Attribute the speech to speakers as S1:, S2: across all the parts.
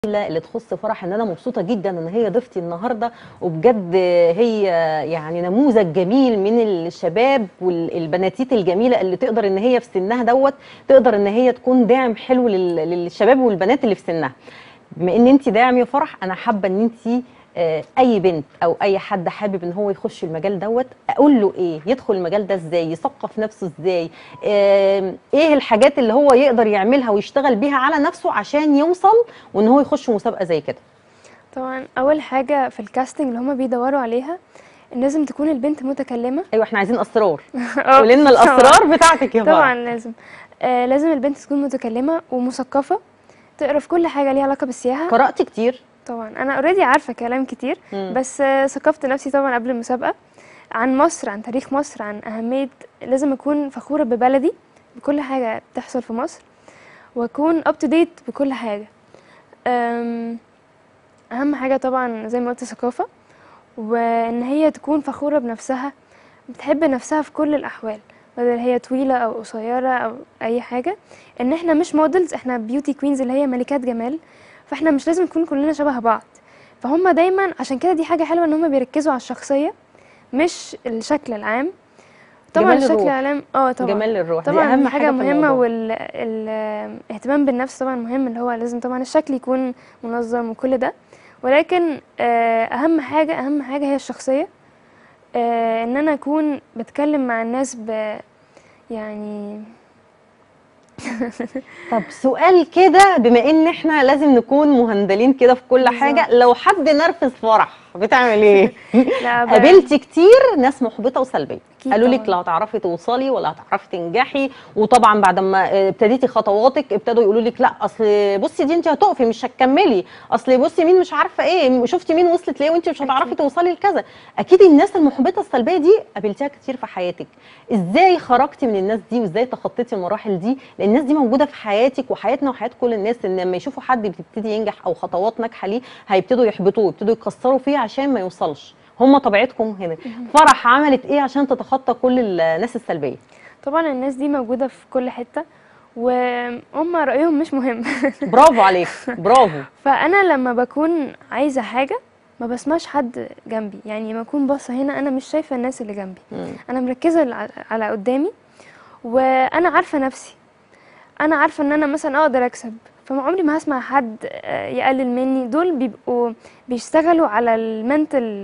S1: اللي تخص فرح ان انا مبسوطه جدا ان هي ضيفتي النهارده وبجد هي يعني نموذج جميل من الشباب والبناتيت الجميله اللي تقدر ان هي في سنها دوت تقدر ان هي تكون داعم حلو لل- للشباب والبنات اللي في سنها بما ان انت داعم يا فرح انا حابه ان انت آه، اي بنت او اي حد حابب ان هو يخش المجال دوت اقول له ايه يدخل المجال ده ازاي يثقف نفسه ازاي آم، ايه الحاجات اللي هو يقدر يعملها ويشتغل بيها على نفسه عشان يوصل وان هو يخش مسابقه زي كده
S2: طبعا اول حاجه في الكاستنج اللي هما بيدوروا عليها ان لازم تكون البنت متكلمه
S1: ايوه احنا عايزين اسرار
S2: آه،
S1: قولي لنا
S2: طبعاً.
S1: الاسرار بتاعتك يا
S2: طبعا
S1: فرح
S2: لازم آه لازم البنت تكون متكلمه ومثقفه تقرا في كل حاجه ليها علاقه بالسياحه
S1: قرات كتير
S2: طبعا انا اوريدي عارفه كلام كتير
S1: مم.
S2: بس آه، ثقفت نفسي طبعا قبل المسابقه عن مصر عن تاريخ مصر عن اهميه لازم اكون فخوره ببلدي بكل حاجه بتحصل في مصر واكون اب تو ديت بكل حاجه أم، اهم حاجه طبعا زي ما قلت ثقافه وان هي تكون فخوره بنفسها بتحب نفسها في كل الاحوال بدل هي طويله او قصيره او اي حاجه ان احنا مش مودلز احنا بيوتي كوينز اللي هي ملكات جمال فاحنا مش لازم نكون كلنا شبه بعض فهم دايما عشان كده دي حاجه حلوه ان هم بيركزوا على الشخصيه مش الشكل العام طبعا
S1: جمال
S2: الشكل
S1: الروح.
S2: العام اه طبعا
S1: جمال الروح دي
S2: طبعا
S1: اهم
S2: دي
S1: حاجه,
S2: حاجه
S1: في
S2: مهمه
S1: الموضوع.
S2: والاهتمام بالنفس طبعا مهم اللي هو لازم طبعا الشكل يكون منظم وكل ده ولكن آه، اهم حاجه اهم حاجه هي الشخصيه آه، ان انا اكون بتكلم مع الناس ب يعني
S1: طب سؤال كده بما ان احنا لازم نكون مهندلين كده في كل
S2: بالظبط.
S1: حاجه لو حد نرفز فرح بتعمل ايه
S2: لا ب-
S1: قابلتي كتير ناس محبطه وسلبيه
S2: أكيد
S1: قالوا لك
S2: طبعاً.
S1: لا هتعرفي توصلي ولا هتعرفي تنجحي وطبعا بعد ما آه، ابتديتي خطواتك ابتدوا يقولوا لك لا اصل بصي دي انت هتقفي مش هتكملي اصل بصي مين مش عارفه ايه شفتي مين وصلت ليه وانت مش هتعرفي
S2: أكيد.
S1: توصلي لكذا اكيد الناس المحبطه السلبيه دي قابلتيها كتير في حياتك ازاي خرجتي من الناس دي وازاي تخطيتي المراحل دي لان الناس دي موجوده في حياتك وحياتنا وحياه كل الناس ان لما يشوفوا حد بيبتدي ينجح او خطوات ناجحه ليه هيبتدوا يحبطوه يبتدوا يكسروا فيه عشان ما يوصلش هم طبيعتكم هنا فرح عملت ايه عشان تتخطى كل الناس السلبيه
S2: طبعا الناس دي موجوده في كل حته وهم رايهم مش مهم
S1: برافو عليك برافو
S2: فانا لما بكون عايزه حاجه ما بسمعش حد جنبي يعني ما اكون باصه هنا انا مش شايفه الناس اللي جنبي
S1: مم.
S2: انا مركزه على- على قدامي وانا عارفه نفسي انا عارفه ان انا مثلا اقدر اكسب فما عمري ما هسمع حد آه، يقلل مني دول بيبقوا بيشتغلوا على المنتل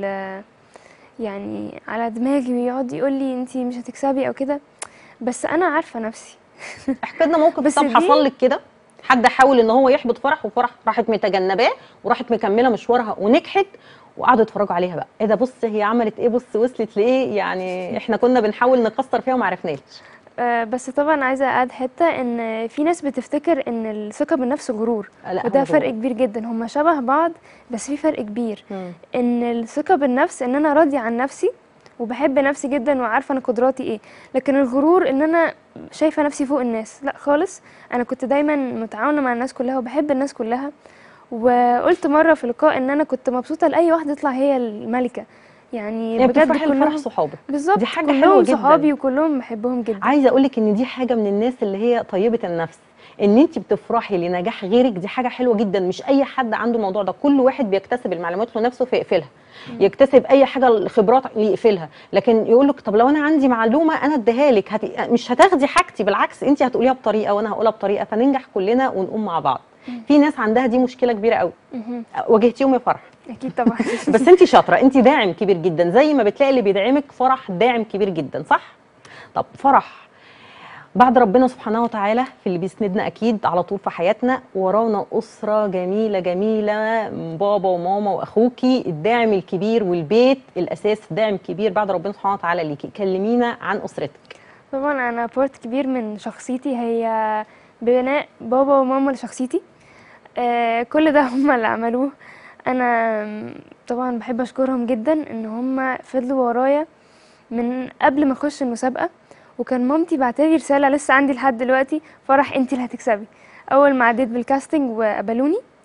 S2: يعني على دماغي ويقعد يقول لي انتي مش هتكسبي او كده بس انا عارفه نفسي
S1: احكي لنا موقف
S2: بس
S1: طب
S2: دي-
S1: حصل لك كده حد حاول ان هو يحبط فرح وفرح راحت متجنباه وراحت مكمله مشوارها ونجحت وقعدوا يتفرجوا عليها بقى ايه ده بص هي عملت ايه بص وصلت لايه يعني احنا كنا بنحاول نكسر فيها وما عرفناش
S2: آه، بس طبعا عايزه اقعد حته ان في ناس بتفتكر ان الثقه بالنفس غرور
S1: لا
S2: وده
S1: هو
S2: فرق
S1: غلط.
S2: كبير جدا هما شبه بعض بس في فرق كبير
S1: مم.
S2: ان الثقه بالنفس ان انا راضيه عن نفسي وبحب نفسي جدا وعارفه انا قدراتي ايه لكن الغرور ان انا شايفه نفسي فوق الناس لا خالص انا كنت دايما متعاونه مع الناس كلها وبحب الناس كلها وقلت مره في لقاء ان انا كنت مبسوطه لاي واحده تطلع هي الملكه يعني
S1: يعني
S2: بجد
S1: بتفرحي لفرح
S2: كلهم
S1: صحابك
S2: بالظبط
S1: دي حاجة
S2: كلهم
S1: حلوة جداً.
S2: صحابي وكلهم بحبهم جدا
S1: عايزه اقول لك ان دي حاجه من الناس اللي هي طيبه النفس ان انت بتفرحي لنجاح غيرك دي حاجه حلوه جدا مش اي حد عنده الموضوع ده كل واحد بيكتسب المعلومات لنفسه فيقفلها يكتسب اي حاجه الخبرات يقفلها لكن يقول لك طب لو انا عندي معلومه انا اديها لك هت... مش هتاخدي حاجتي بالعكس انت هتقوليها بطريقه وانا هقولها بطريقه فننجح كلنا ونقوم مع بعض في ناس عندها دي مشكله كبيره قوي
S2: مهم.
S1: واجهتيهم يا فرح
S2: اكيد طبعا
S1: بس انت شاطره انت داعم كبير جدا زي ما بتلاقي اللي بيدعمك فرح داعم كبير جدا صح طب فرح بعد ربنا سبحانه وتعالى في اللي بيسندنا اكيد على طول في حياتنا ورانا اسره جميله جميله بابا وماما واخوكي الداعم الكبير والبيت الاساس داعم كبير بعد ربنا سبحانه وتعالى ليكي كلمينا عن اسرتك
S2: طبعا انا بارت كبير من شخصيتي هي بناء بابا وماما لشخصيتي آه كل ده هم اللي عملوه انا م، طبعا بحب اشكرهم جدا ان هم فضلوا ورايا من قبل ما اخش المسابقه وكان مامتي بعتلي رساله لسه عندي لحد دلوقتي فرح انت اللي هتكسبي اول ما عديت بالكاستنج وقبلوني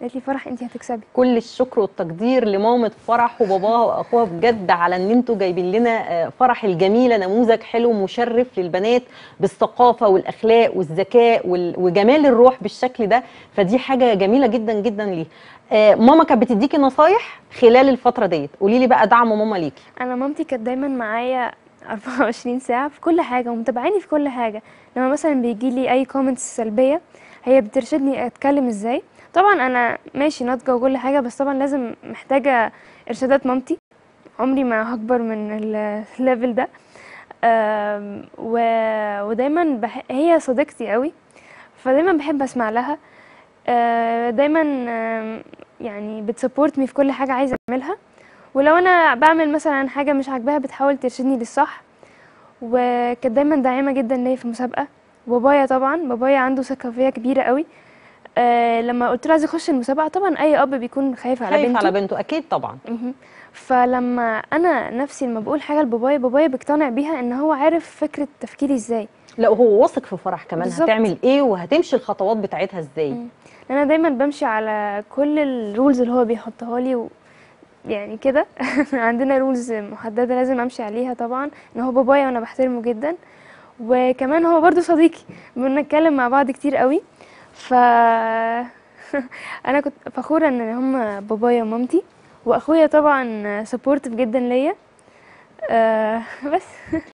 S2: قالت لي فرح انت هتكسبي
S1: كل الشكر والتقدير لمامة فرح وباباها واخوها بجد على ان انتوا جايبين لنا آه، فرح الجميله نموذج حلو مشرف للبنات بالثقافه والاخلاق والذكاء وال- وجمال الروح بالشكل ده فدي حاجه جميله جدا جدا ليه آه، ماما كانت بتديكي نصايح خلال الفتره ديت قولي لي بقى دعم ماما ليكي
S2: انا مامتي كانت دايما معايا 24 ساعه في كل حاجه ومتابعاني في كل حاجه لما مثلا بيجي لي اي كومنتس سلبيه هي بترشدني اتكلم ازاي طبعا انا ماشي ناضجه وكل حاجه بس طبعا لازم محتاجه ارشادات مامتي عمري ما هكبر من ال- الليفل ده آم، و... ودايما بح... هي صديقتي قوي فدايما بحب اسمع لها آه، دايما آم، يعني بتسبورت في كل حاجه عايزه اعملها ولو انا بعمل مثلا حاجه مش عاجباها بتحاول ترشدني للصح وكانت دايما داعمه جدا ليا في المسابقه وبابايا طبعا بابايا عنده ثقه فيا كبيره قوي آه لما قلت له عايز اخش المسابقه طبعا اي اب بيكون خايف على
S1: خايف
S2: بنته
S1: على بنته اكيد طبعا
S2: مهم. فلما انا نفسي لما بقول حاجه لبابايا بابايا بيقتنع بيها ان هو عارف فكره تفكيري ازاي
S1: لا وهو واثق في فرح كمان
S2: بالظبط.
S1: هتعمل ايه وهتمشي الخطوات بتاعتها ازاي
S2: مم. انا دايما بمشي على كل الرولز اللي هو بيحطها لي و... يعني كده عندنا رولز محدده لازم امشي عليها طبعا ان هو بابايا وانا بحترمه جدا وكمان هو برضو صديقي بنتكلم مع بعض كتير قوي ف انا كنت فخوره ان هم بابايا ومامتي واخويا طبعا سبورتيف جدا ليا آه بس